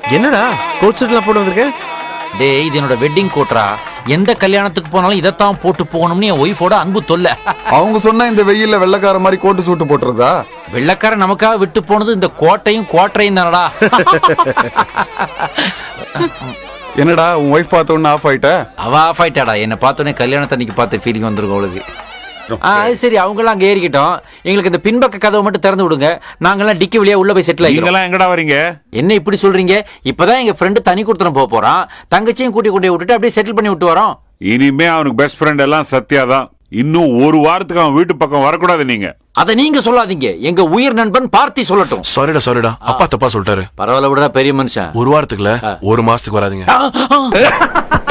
என்னடா கோட் செட்லாம் போட்டு வந்திருக்க டேய் இது என்னோட வெட்டிங் கோட்ரா எந்த கல்யாணத்துக்கு போனாலும் இதைத்தான் போட்டு போகணும்னு என் ஒய்ஃபோட அன்பு தொல்லை அவங்க சொன்னா இந்த வெயில்ல வெள்ளக்கார மாதிரி கோட்டு சூட்டு போட்டுறதா வெள்ளக்காரன் நமக்காக விட்டு போனது இந்த கோட்டையும் கோட்டையும் தானடா என்னடா உன் ஒய்ஃப் பார்த்த உடனே ஆஃப் ஆயிட்ட அவ ஆஃப் ஆயிட்டாடா என்னை பார்த்தோன்னே கல்யாணத்தன்னைக்கு பார்த்த ஃபீலிங் வந்திருக்கும் அவளுக்கு ஆ அது சரி அவங்களாம் அங்கே ஏறிக்கிட்டோம் எங்களுக்கு இந்த பின்பக்க கதவை மட்டும் திறந்து விடுங்க நாங்கெல்லாம் டிக்கி வழியா உள்ள போய் செட்டில் ஆகிக்கிறோம் நீங்களாம் எங்கடா வரீங்க என்ன இப்படி சொல்றீங்க இப்பதான் எங்க ஃப்ரெண்டு தனி கொடுத்துன போக போறான் தங்கச்சியும் கூட்டி கொண்டு போய் விட்டுட்டு அப்படியே செட்டில் பண்ணி விட்டு வரோம் இனிமே அவனுக்கு பெஸ்ட் ஃப்ரெண்ட் எல்லாம் சத்யா தான் இன்னும் ஒரு வாரத்துக்கு அவன் வீட்டு பக்கம் வரக்கூடாது நீங்க அதை நீங்க சொல்லாதீங்க எங்க உயிர் நண்பன் பார்த்தி சொல்லட்டும் சாரிடா சாரிடா அப்பா தப்பா சொல்லிட்டாரு பரவாயில்ல விடுறா பெரிய மனுஷன் ஒரு வாரத்துக்குல ஒரு மாசத்துக்கு வராதீங்க ஆ, ஆ.